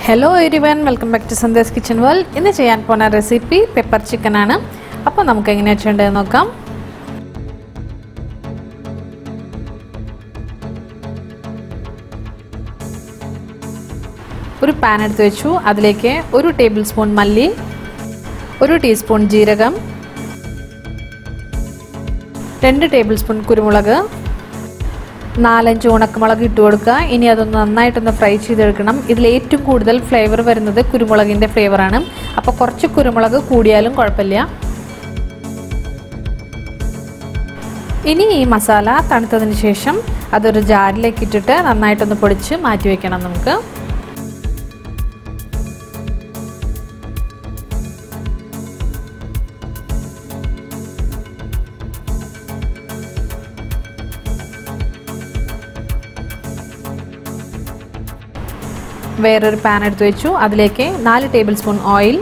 hello എരിവൻ welcome back to Sandesh kitchen world ഇന്ന് ചെയ്യാൻ പോണ റെസിപ്പി പെപ്പർ ചിക്കൻ ആണ് അപ്പോൾ നമുക്ക് എങ്ങനെയാണ് ചെയ്യേണ്ടതെന്ന് നോക്കാം ഒരു പാൻ എടുത്ത് വെച്ചു അതിലേക്ക് ഒരു ടേബിൾ സ്പൂൺ മല്ലി ഒരു ടീസ്പൂൺ ജീരകം രണ്ട് ടേബിൾ സ്പൂൺ കുരുമുളക് നാലഞ്ച് ഉണക്കമുളക് ഇട്ട് കൊടുക്കുക ഇനി അതൊന്ന് നന്നായിട്ടൊന്ന് ഫ്രൈ ചെയ്തെടുക്കണം ഇതിൽ ഏറ്റവും കൂടുതൽ ഫ്ലേവർ വരുന്നത് കുരുമുളകിൻ്റെ ഫ്ലേവറാണ് അപ്പോൾ കുറച്ച് കുരുമുളക് കൂടിയാലും കുഴപ്പമില്ല ഇനി ഈ മസാല തണുത്തതിന് ശേഷം അതൊരു ജാറിലേക്ക് ഇട്ടിട്ട് നന്നായിട്ടൊന്ന് പൊടിച്ച് മാറ്റി വെക്കണം നമുക്ക് വേറൊരു പാൻ എടുത്ത് വെച്ചു അതിലേക്ക് നാല് ടേബിൾ സ്പൂൺ ഓയിൽ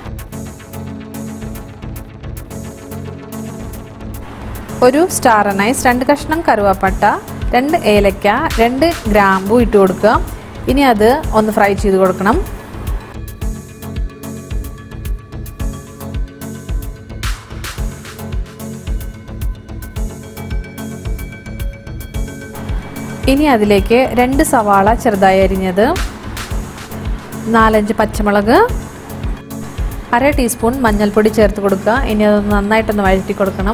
ഒരു സ്റ്റാർ അനൈസ് രണ്ട് കഷ്ണം കറുവാപ്പട്ട രണ്ട് ഏലക്ക രണ്ട് ഗ്രാമ്പു ഇട്ട് കൊടുക്കുക ഇനി അത് ഒന്ന് ഫ്രൈ ചെയ്ത് കൊടുക്കണം ഇനി അതിലേക്ക് രണ്ട് സവാള ചെറുതായി അരിഞ്ഞത് നാലഞ്ച് പച്ചമുളക് അര ടീസ്പൂൺ മഞ്ഞൾപ്പൊടി ചേർത്ത് കൊടുക്കുക ഇനി അത് നന്നായിട്ടൊന്ന് വഴറ്റി കൊടുക്കണം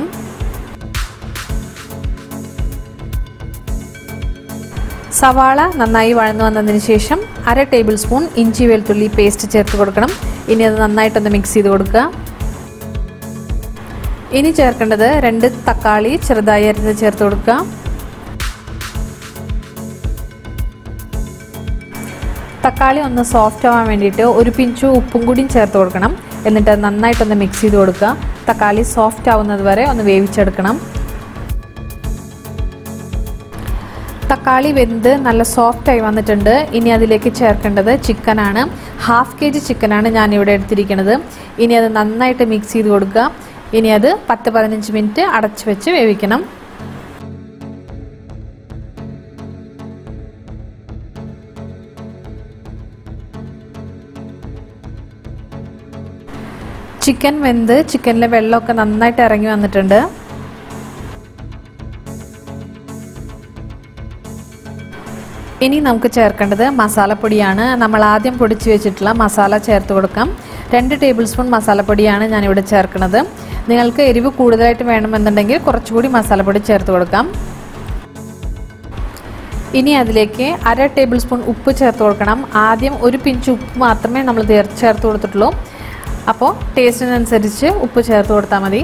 സവാള നന്നായി വഴന്നു വന്നതിന് ശേഷം അര ടേബിൾ സ്പൂൺ ഇഞ്ചി വെളുത്തുള്ളി പേസ്റ്റ് ചേർത്ത് കൊടുക്കണം ഇനി അത് നന്നായിട്ടൊന്ന് മിക്സ് ചെയ്ത് കൊടുക്കുക ഇനി ചേർക്കേണ്ടത് രണ്ട് തക്കാളി ചെറുതായി അരിഞ്ഞത് ചേർത്ത് കൊടുക്കുക തക്കാളി ഒന്ന് സോഫ്റ്റ് ആവാൻ വേണ്ടിയിട്ട് ഒരു പിഞ്ചു ഉപ്പും കൂടിയും ചേർത്ത് കൊടുക്കണം എന്നിട്ട് നന്നായിട്ടൊന്ന് മിക്സ് ചെയ്ത് കൊടുക്കുക തക്കാളി സോഫ്റ്റ് ആവുന്നത് വരെ ഒന്ന് വേവിച്ചെടുക്കണം തക്കാളി വെന്ത് നല്ല സോഫ്റ്റ് ആയി വന്നിട്ടുണ്ട് ഇനി അതിലേക്ക് ചേർക്കേണ്ടത് ചിക്കനാണ് ഹാഫ് കെ ജി ചിക്കനാണ് ഞാനിവിടെ എടുത്തിരിക്കുന്നത് ഇനി അത് നന്നായിട്ട് മിക്സ് ചെയ്ത് കൊടുക്കുക ഇനി അത് പത്ത് പതിനഞ്ച് മിനിറ്റ് അടച്ചു വെച്ച് വേവിക്കണം ചിക്കൻ വെന്ത് ചിക്കനിലെ വെള്ളമൊക്കെ നന്നായിട്ട് ഇറങ്ങി വന്നിട്ടുണ്ട് ഇനി നമുക്ക് ചേർക്കേണ്ടത് മസാലപ്പൊടിയാണ് നമ്മൾ ആദ്യം പൊടിച്ച് വെച്ചിട്ടുള്ള മസാല ചേർത്ത് കൊടുക്കാം രണ്ട് ടേബിൾ സ്പൂൺ മസാലപ്പൊടിയാണ് ഞാനിവിടെ ചേർക്കുന്നത് നിങ്ങൾക്ക് എരിവ് കൂടുതലായിട്ട് വേണമെന്നുണ്ടെങ്കിൽ കുറച്ചുകൂടി മസാലപ്പൊടി ചേർത്ത് കൊടുക്കാം ഇനി അതിലേക്ക് അര ടേബിൾ സ്പൂൺ ഉപ്പ് ചേർത്ത് കൊടുക്കണം ആദ്യം ഒരു പിഞ്ച് ഉപ്പ് മാത്രമേ നമ്മൾ ചേർത്ത് കൊടുത്തിട്ടുള്ളൂ അപ്പോൾ ടേസ്റ്റിനനുസരിച്ച് ഉപ്പ് ചേർത്ത് കൊടുത്താൽ മതി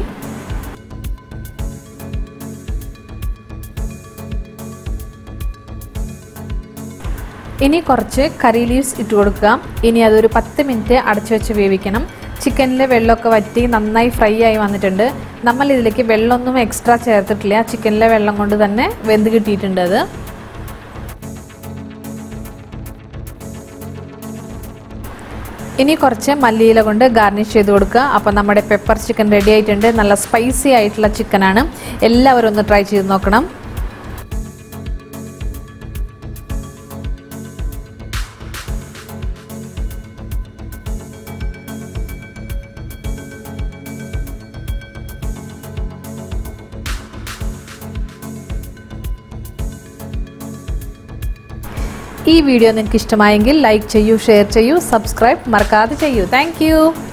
ഇനി കുറച്ച് കറി ലീവ്സ് ഇട്ട് കൊടുക്കുക ഇനി അതൊരു പത്ത് മിനിറ്റ് അടച്ചു വെച്ച് വേവിക്കണം ചിക്കനിലെ വെള്ളമൊക്കെ വറ്റി നന്നായി ഫ്രൈ ആയി വന്നിട്ടുണ്ട് നമ്മൾ ഇതിലേക്ക് വെള്ളമൊന്നും എക്സ്ട്രാ ചേർത്തിട്ടില്ല ചിക്കനിലെ വെള്ളം കൊണ്ട് തന്നെ വെന്ത് കിട്ടിയിട്ടുണ്ട് അത് ഇനി കുറച്ച് മല്ലിയില കൊണ്ട് ഗാർണിഷ് ചെയ്ത് കൊടുക്കുക അപ്പോൾ നമ്മുടെ പെപ്പർ ചിക്കൻ റെഡി ആയിട്ടുണ്ട് നല്ല സ്പൈസി ആയിട്ടുള്ള ചിക്കനാണ് എല്ലാവരും ഒന്ന് ട്രൈ ചെയ്ത് നോക്കണം ഈ വീഡിയോ നിങ്ങൾക്ക് ഇഷ്ടമായെങ്കിൽ ലൈക്ക് ചെയ്യൂ ഷെയർ ചെയ്യൂ സബ്സ്ക്രൈബ് മറക്കാതെ ചെയ്യൂ താങ്ക്